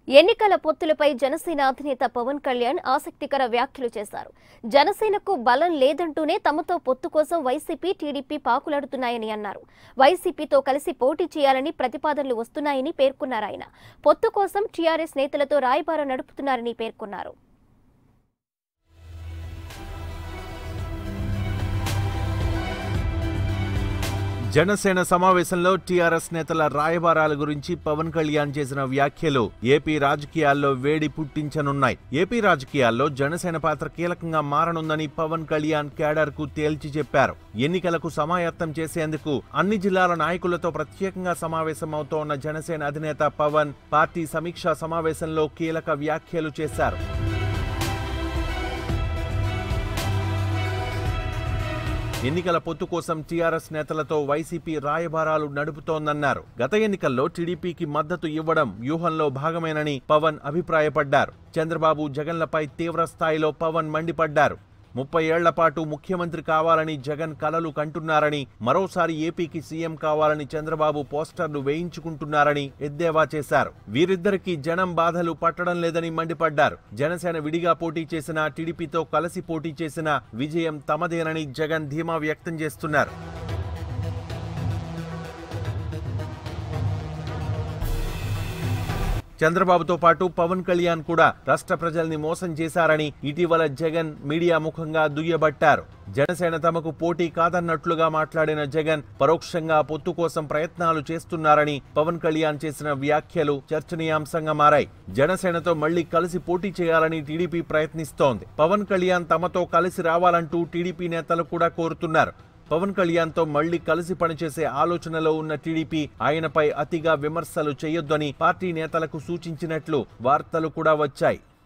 ఎన్నికల పొత్తులపై జనసేన అధినేత పవన్ కళ్యాణ్ ఆసక్తికర వ్యాఖ్యలు చేశారు జనసేనకు బలం లేదంటూనే తమతో పొత్తు కోసం వైసీపీ టీడీపీ పాకులాడుతున్నాయని అన్నారు వైసీపీతో కలిసి పోటీ చేయాలని ప్రతిపాదనలు వస్తున్నాయని పేర్కొన్నారు ఆయన పొత్తు కోసం టీఆర్ఎస్ నేతలతో రాయబారం నడుపుతున్నారని పేర్కొన్నారు జనసేన సమావేశంలో టీఆర్ఎస్ నేతల రాయబారాల గురించి పవన్ కళ్యాణ్ చేసిన వ్యాఖ్యలు ఏపీ రాజకీయాల్లో వేడి పుట్టించనున్నాయి ఏపీ రాజకీయాల్లో జనసేన పాత్ర కీలకంగా మారనుందని పవన్ కళ్యాణ్ కేడర్ కు తేల్చి చెప్పారు ఎన్నికలకు సమాయత్తం చేసేందుకు అన్ని జిల్లాల నాయకులతో ప్రత్యేకంగా సమావేశం అవుతోన్న జనసేన అధినేత పవన్ పార్టీ సమీక్షా సమావేశంలో కీలక వ్యాఖ్యలు చేశారు ఎన్నికల పొత్తు కోసం టీఆర్ఎస్ నేతలతో వైసీపీ రాయబారాలు నడుపుతోందన్నారు గత ఎన్నికల్లో టీడీపీకి మద్దతు ఇవ్వడం వ్యూహంలో భాగమేనని పవన్ అభిప్రాయపడ్డారు చంద్రబాబు జగన్లపై తీవ్ర స్థాయిలో పవన్ మండిపడ్డారు ముప్పై ఏళ్ల పాటు ముఖ్యమంత్రి కావాలని జగన్ కలలు కంటున్నారని మరోసారి ఏపీకి సీఎం కావాలని చంద్రబాబు పోస్టర్లు వేయించుకుంటున్నారని ఎద్దేవా చేశారు వీరిద్దరికీ జనం బాధలు పట్టడం లేదని మండిపడ్డారు జనసేన విడిగా పోటీ చేసిన టీడీపీతో కలిసి పోటీ చేసిన విజయం తమదేనని జగన్ ధీమా వ్యక్తం చేస్తున్నారు చంద్రబాబుతో పాటు పవన్ కళ్యాణ్ కూడా రాష్ట్ర ప్రజల్ని మోసం చేశారని ఇటీవల జగన్ మీడియా ముఖంగా దుయ్యబట్టారు జనసేన తమకు పోటీ కాదన్నట్లుగా మాట్లాడిన జగన్ పరోక్షంగా పొత్తు కోసం ప్రయత్నాలు చేస్తున్నారని పవన్ కళ్యాణ్ చేసిన వ్యాఖ్యలు చర్చనీయాంశంగా మారాయి జనసేనతో మళ్లీ కలిసి పోటీ చేయాలని టీడీపీ ప్రయత్నిస్తోంది పవన్ కళ్యాణ్ తమతో కలిసి రావాలంటూ టీడీపీ నేతలు కూడా కోరుతున్నారు పవన్ కళ్యాణ్తో మళ్లీ కలిసి పనిచేసే ఆలోచనలో ఉన్న టీడీపీ ఆయనపై అతిగా విమర్శలు చేయొద్దని పార్టీ నేతలకు సూచించినట్లు వార్తలు కూడా వచ్చాయి